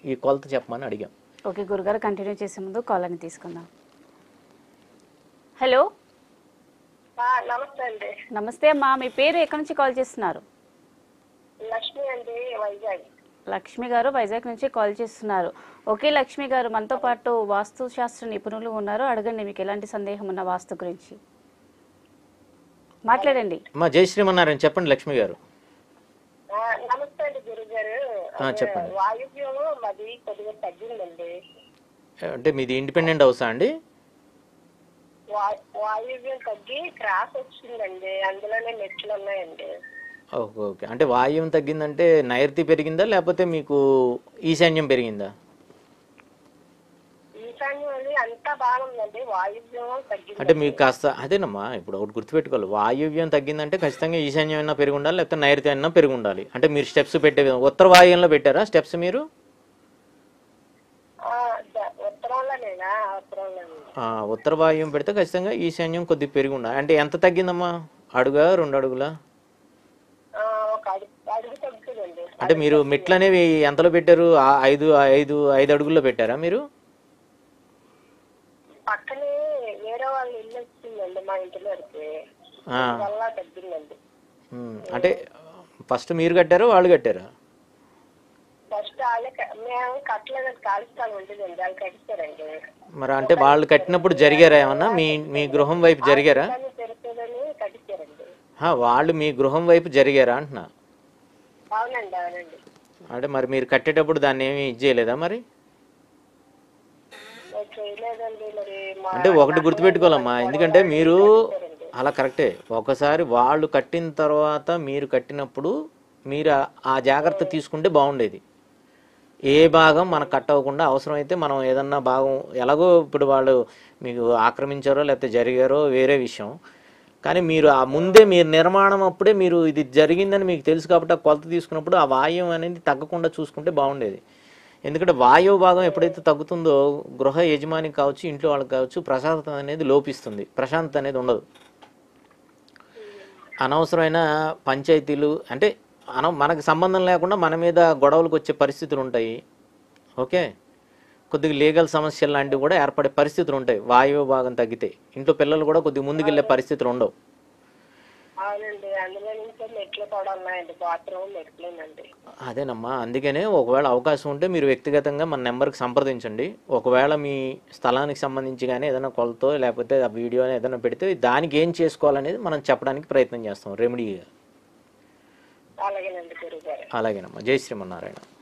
ఈ కొలత చెప్పమని అడిగాం ఓకే గురుగారు కంటిన్యూ చేసే ముందు కాలర్ని తీసుకుందాం హలో ఆ, నమస్తే అండి నమస్తే అమ్మా మీ పేరు ఎక్కడి నుంచి కాల్ చేస్తున్నారు లక్ష్మి అండి వైజాగ్ లక్ష్మి గారు వైజాగ్ నుంచి కాల్ చేస్తున్నారు ఓకే లక్ష్మి గారు మనతో పాటు వాస్తు శాస్త్ర నిపుణులు ఉన్నారు అడగండి మీకు ఎలాంటి సందేహం ఉన్న వాస్తు గురించి మాట్లాడండి అమ్మా జయశ్రీమన్నారాయణ చెప్పండి లక్ష్మి గారు ఆ, నమస్తే అండి గురుగారు ఆ, చెప్పండి. వాయువ్యం మాది కొద్దిగా తగ్గిందండి అంటే మీది ఇండిపెండెంట్ హౌసా అండి వా- వాయువ్యం తగ్గి క్రాస్ వచ్చిందండి అందులోనే మెట్లు ఉన్నాయండి ఓకే ఓకే అంటే వాయువం తగ్గిందంటే నైరుతి పెరిగిందా లేకపోతే మీకు ఈశాన్యం పెరిగిందా ఈశాన్యం అది అంతా బాగుందండి వాయువ్యం తగ్గింది అంటే మీకు కాస్త అదేనమ్మా ఇప్పుడు ఒకటి గుర్తుపెట్టుకోవాలి వాయువ్యం తగ్గిందంటే ఖచ్చితంగా ఈశాన్యం అయినా పెరిగి ఉండాలి లేకపోతే నైరుతి అయినా పెరిగి ఉండాలి అంటే మీరు స్టెప్స్ పెట్టే విధంగా ఉత్తర వాయువ్యంలో పెట్టారా స్టెప్స్ మీరు ఆ, ద- ఉత్తరంలోనేనా ఉత్తరంలోనే ఆ, ఉత్తర వాయువ్యం పెడితే ఖచ్చితంగా ఈశాన్యం కొద్దిగా పెరిగి ఉండాలి అంటే ఎంత తగ్గిందమ్మా అడుగా రెండు అడుగులా ఆ, ఒక అడుగు అడుగు తగ్గుతుందండి అంటే మీరు మెట్లు అనేవి ఎంతలో పెట్టారు ఆ ఐదు ఐదు ఐదు అడుగుల్లో పెట్టారా మీరు పక్కనే వేరే వాళ్ళ ఇల్లు వచ్చిందండి మా ఇంటి వరకు ఆ, వల్ల తగ్గిందండి ఉమ్, అంటే ఫస్ట్ మీరు కట్టారా వాళ్ళు కట్టారా ఫస్ట్ వాళ్ళే క- మేము కట్టలేదని ఖాళీ స్థలం ఉంటుందండి వాళ్ళు కట్టిస్తారండి మరి అంటే వాళ్ళు కట్టినప్పుడు జరిగారా ఏమన్నా మీ మీ గృహం వైపు జరిగారా కానీ పెరుగుతుందని కట్టిస్తారండి ఆ, వాళ్ళు మీ గృహం వైపు జరిగారా అంటున్నా అవునండి అవునండి అంటే మరి మీరు కట్టేటప్పుడు దాన్ని ఏమి ఇది చేయలేదా మరి నేను చేయలేదండి మరి మా అంటే ఒకటి గుర్తుపెట్టుకోవాలమ్మా ఎందుకంటే మీరు అలా కరెక్టే ఒకసారి వాళ్ళు కట్టిన తర్వాత మీరు కట్టినప్పుడు మీరు ఆ- ఆ జాగ్రత్త తీసుకుంటే బాగుండేది ఏ భాగం మనకు కట్ అవ్వకుండా అవసరమైతే మనం ఏదన్నా భాగం ఎలాగో ఇప్పుడు వాళ్ళు మీకు ఆక్రమించారో లేకపోతే జరిగారో వేరే విషయం కానీ మీరు ఆ ముందే మీరు నిర్మాణం అప్పుడే మీరు ఇది జరిగిందని మీకు తెలుసు కాబట్టి ఆ కొలత తీసుకున్నప్పుడు ఆ వాయువు అనేది తగ్గకుండా చూసుకుంటే బాగుండేది ఎందుకంటే వాయువు భాగం ఎప్పుడైతే తగ్గుతుందో గృహ యజమాని కావచ్చు ఇంట్లో వాళ్ళకి కావచ్చు ప్రశాంతత అనేది లోపిస్తుంది ప్రశాంతత అనేది ఉండదు అనవసరమైన పంచాయతీలు అంటే అన మనకు సంబంధం లేకుండా మన మీద గొడవలకు వచ్చే పరిస్థితులు ఉంటాయి ఓకే కొద్దిగా లీగల్ సమస్యలు లాంటివి కూడా ఏర్పడే పరిస్థితులు ఉంటాయి వాయువు భాగం తగ్గితే ఇంట్లో పిల్లలు కూడా కొద్దిగా ముందుకెళ్ళే పరిస్థితులు ఉండవు అవునండి అందులో నుంచి మెట్లు కూడా ఉన్నాయండి బాత్రూమ్ మెట్లేనండి అదేనమ్మా అందుకనే ఒకవేళ అవకాశం ఉంటే మీరు వ్యక్తిగతంగా మన నెంబర్కి సంప్రదించండి ఒకవేళ మీ స్థలానికి సంబంధించి కానీ ఏదైనా కొలతో లేకపోతే ఆ వీడియో ఏదైనా పెడితే దానికి ఏం చేసుకోవాలనేది మనం చెప్పడానికి ప్రయత్నం చేస్తాం రెమెడీగా అలాగేనండి గురుగారు అలాగేనమ్మా జై శ్రీమన్నారాయణ